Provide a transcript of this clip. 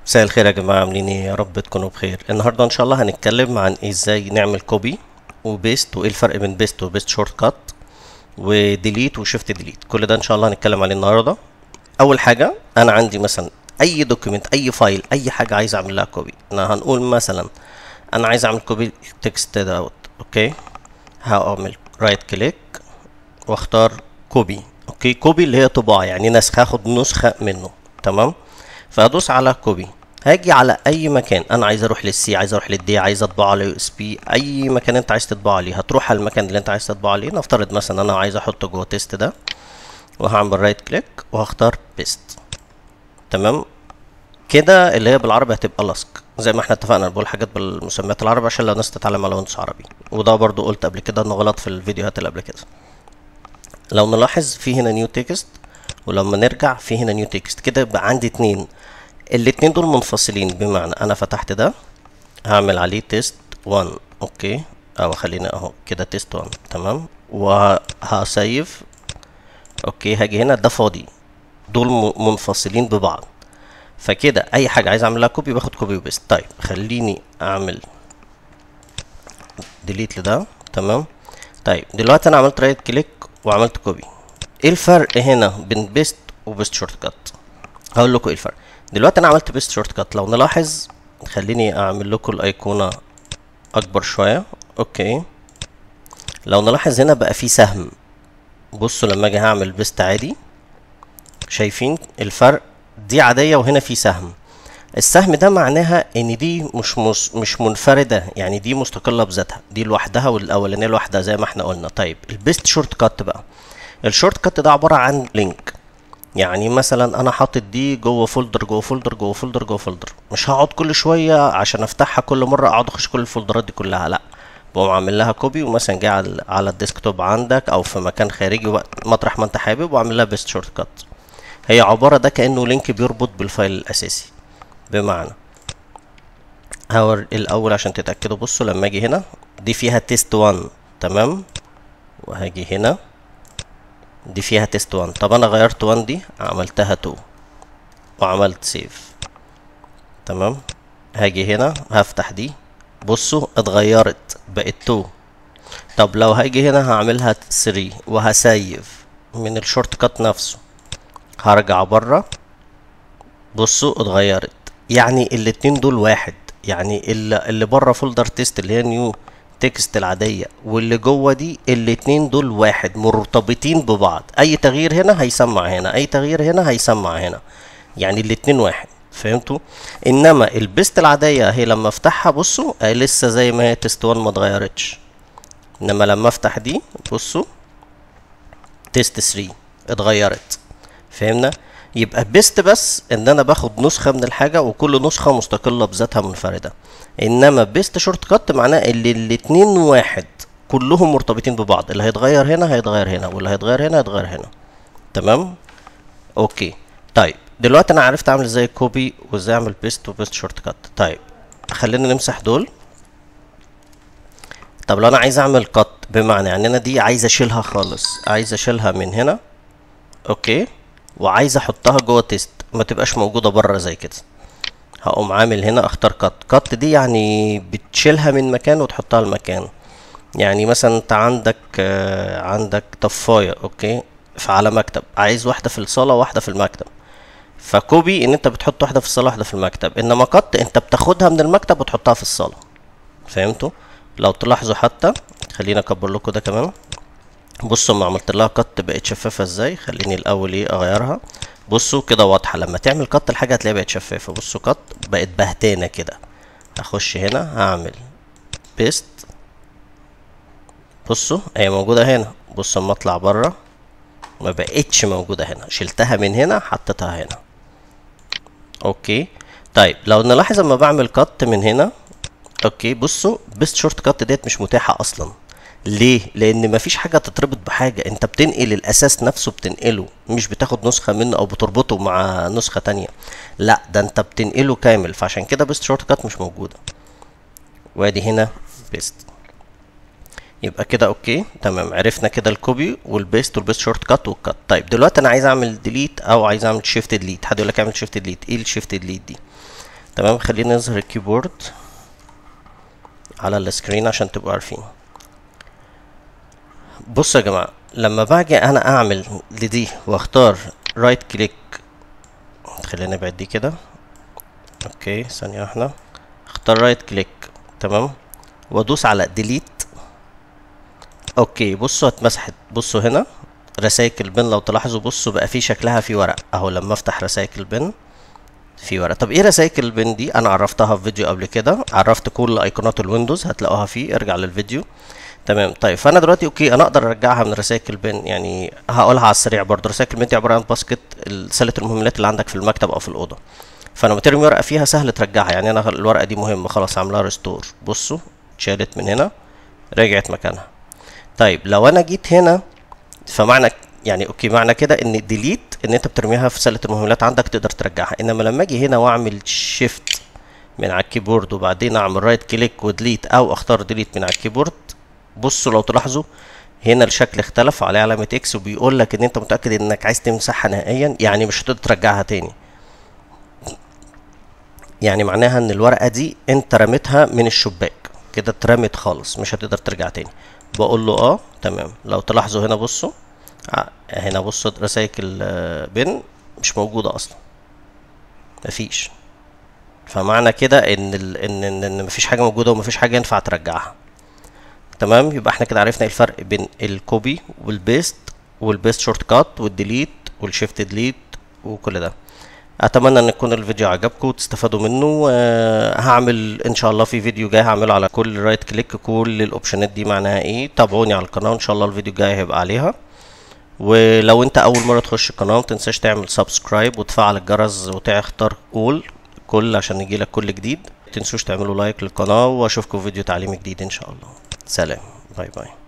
مساء الخير يا جماعة عاملين ايه يا رب تكونوا بخير النهاردة ان شاء الله هنتكلم عن ازاي نعمل كوبي وبيست وايه الفرق بين بيست وبيست شورت كات وديليت وشيفت ديليت كل ده ان شاء الله هنتكلم عليه النهاردة اول حاجة انا عندي مثلا اي دوكيمنت اي فايل اي حاجة عايز اعمل لها كوبي انا هنقول مثلا انا عايز اعمل كوبي التكست دوت اوكي هعمل رايت كليك واختار كوبي اوكي كوبي اللي هي طباعة يعني نسخ هاخد نسخة منه تمام فهدوس على كوبي هاجي على اي مكان انا عايز اروح للسي عايز اروح للدي عايز اطبع على يو اس بي اي مكان انت عايز تطبع عليه هتروح على المكان اللي انت عايز تطبع عليه نفترض مثلا انا عايز احطه جوه تيست ده وهعمل رايت كليك وهختار بيست تمام كده اللي هي بالعربي هتبقى لصق زي ما احنا اتفقنا بقول حاجات بالمسميات العربي عشان لو الناس تتعلم على ويندوز عربي وده برضو قلت قبل كده انه غلط في الفيديوهات اللي قبل كده لو نلاحظ في هنا نيو تكست ولما نرجع في هنا نيو تكست كده يبقى عندي اتنين الاتنين دول منفصلين بمعنى انا فتحت ده هعمل عليه تيست 1 اوكي او خلينا اهو كده تيست 1 تمام وهسيف اوكي هاجي هنا ده فاضي دول م- منفصلين ببعض فكده اي حاجه عايز اعمل لها كوبي باخد كوبي وبيست طيب خليني اعمل ديليت لده تمام طيب دلوقتي انا عملت رايت كليك وعملت كوبي ايه الفرق هنا بين بيست وبيست شورت كات هقول لكم ايه الفرق دلوقتي انا عملت بيست شورت كات لو نلاحظ خليني اعمل لكم الايقونه اكبر شويه اوكي لو نلاحظ هنا بقى في سهم بصوا لما اجي هعمل بيست عادي شايفين الفرق دي عاديه وهنا في سهم السهم ده معناها ان دي مش مش, مش منفرده يعني دي مستقله بذاتها دي لوحدها والاولانيه لوحدها زي ما احنا قلنا طيب البيست شورت كات بقى الشورت كات ده عباره عن لينك يعني مثلا انا حاطط دي جوه فولدر جوه فولدر جوه فولدر جوه فولدر مش هقعد كل شويه عشان افتحها كل مره اقعد اخش كل الفولدرات دي كلها لا بقوم عامل لها كوبي ومثلا جاي على على الديسكتوب عندك او في مكان خارجي وقت مطرح ما انت حابب واعمل لها بيست شورت كات هي عباره ده كانه لينك بيربط بالفايل الاساسي بمعنى هور الاول عشان تتاكدوا بصوا لما اجي هنا دي فيها تيست 1 تمام وهاجي هنا دي فيها تيست 1 طب انا غيرت 1 دي عملتها 2 وعملت سيف تمام هاجي هنا هفتح دي بصوا اتغيرت بقت 2 طب لو هاجي هنا هعملها 3 وهسيف من الشورت كات نفسه هرجع بره بصوا اتغيرت يعني الاتنين دول واحد يعني اللي, اللي بره فولدر تيست اللي هي نيو تكست العادية واللي جوه دي الاتنين دول واحد مرتبطين ببعض اي تغيير هنا هيسمع هنا اي تغيير هنا هيسمع هنا يعني الاتنين واحد فهمتوا انما البيست العادية هي لما افتحها بصوا هي لسه زي ما هي تيست 1 ما اتغيرتش انما لما افتح دي بصوا تيست 3 اتغيرت فهمنا يبقى بيست بس ان انا باخد نسخه من الحاجه وكل نسخه مستقله بذاتها منفرده انما بيست شورت كات معناه ان الاتنين واحد كلهم مرتبطين ببعض اللي هيتغير هنا هيتغير هنا واللي هيتغير هنا هيتغير هنا تمام اوكي طيب دلوقتي انا عرفت اعمل ازاي كوبي وازاي اعمل بيست وبيست شورت كات طيب خلينا نمسح دول طب لو انا عايز اعمل كات بمعنى يعني انا دي عايز اشيلها خالص عايز اشيلها من هنا اوكي وعايز احطها جوه تيست ما تبقاش موجوده بره زي كده هقوم عامل هنا اختار كات كات دي يعني بتشيلها من مكان وتحطها المكان يعني مثلا انت عندك آه عندك طفايه اوكي على مكتب عايز واحده في الصاله واحده في المكتب فكوبي ان انت بتحط واحده في الصاله واحده في المكتب انما كات انت بتاخدها من المكتب وتحطها في الصاله فهمتوا لو تلاحظوا حتى خلينا اكبر لكم ده كمان بصوا ما عملت لها كت بقت شفافه ازاي خليني الاول ايه اغيرها بصوا كده واضحه لما تعمل كت الحاجه هتلاقيها بقت شفافه بصوا كت بقت بهتانه كده هخش هنا هعمل بيست بصوا هي موجوده هنا بصوا اما اطلع بره ما بقتش موجوده هنا شلتها من هنا حطيتها هنا اوكي طيب لو نلاحظ اما بعمل كت من هنا اوكي بصوا بيست شورت كات ديت مش متاحه اصلا ليه؟ لأن مفيش حاجة تتربط بحاجة، أنت بتنقل الأساس نفسه بتنقله، مش بتاخد نسخة منه أو بتربطه مع نسخة تانية، لا ده أنت بتنقله كامل، فعشان كده بيست شورت كات مش موجودة. وادي هنا بيست. يبقى كده اوكي تمام عرفنا كده الكوبي والبيست والبيست شورت كات والكات طيب دلوقتي انا عايز اعمل ديليت او عايز اعمل شيفت ديليت حد يقول لك اعمل شيفت ديليت ايه الشيفت ديليت دي تمام خلينا نظهر الكيبورد على السكرين عشان تبقوا عارفين بصوا يا جماعة لما باجي انا اعمل لدي واختار رايت كليك خلينا نبعد دي كده اوكي ثانية واحدة اختار رايت كليك تمام وادوس على ديليت اوكي بصوا اتمسحت بصوا هنا رسائل البن لو تلاحظوا بصوا بقى في شكلها في ورق اهو لما افتح رسائل البن في ورق طب ايه رسائل البن دي انا عرفتها في فيديو قبل كده عرفت كل ايقونات الويندوز هتلاقوها فيه ارجع للفيديو تمام طيب فانا دلوقتي اوكي انا اقدر ارجعها من رسائل البن يعني هقولها على السريع برضه رسائل البن دي عباره عن باسكت سله المهمات اللي عندك في المكتب او في الاوضه فلما ترمي ورقه فيها سهل ترجعها يعني انا الورقه دي مهمه خلاص عاملاها ريستور بصوا اتشالت من هنا رجعت مكانها طيب لو انا جيت هنا فمعنى يعني اوكي معنى كده ان ديليت ان انت بترميها في سله المهمات عندك تقدر ترجعها انما لما اجي هنا واعمل شيفت من على الكيبورد وبعدين اعمل رايت كليك وديليت او اختار ديليت من على الكيبورد بصوا لو تلاحظوا هنا الشكل اختلف عليه علامة اكس وبيقول لك ان انت متأكد انك عايز تمسحها نهائيا يعني مش هتقدر ترجعها تاني يعني معناها ان الورقة دي انت رميتها من الشباك كده اترمت خالص مش هتقدر ترجع تاني بقول له اه تمام لو تلاحظوا هنا بصوا آه هنا بصوا رسائل البن مش موجودة اصلا مفيش فمعنى كده ان ال... ان ان, إن مفيش حاجة موجودة ومفيش حاجة ينفع ترجعها تمام يبقى احنا كده عرفنا الفرق بين الكوبي والبيست والبيست شورت كات والديليت والشيفت ديليت وكل ده اتمنى ان يكون الفيديو عجبكم وتستفادوا منه أه هعمل ان شاء الله في فيديو جاي هعمله على كل رايت كليك كل الاوبشنات دي معناها ايه تابعوني على القناه ان شاء الله الفيديو الجاي هيبقى عليها ولو انت اول مره تخش القناه متنساش تعمل سبسكرايب وتفعل الجرس وتختار اول كل عشان يجيلك كل جديد متنسوش تعملوا لايك للقناه واشوفكم في فيديو تعليمي جديد ان شاء الله سلام باي باي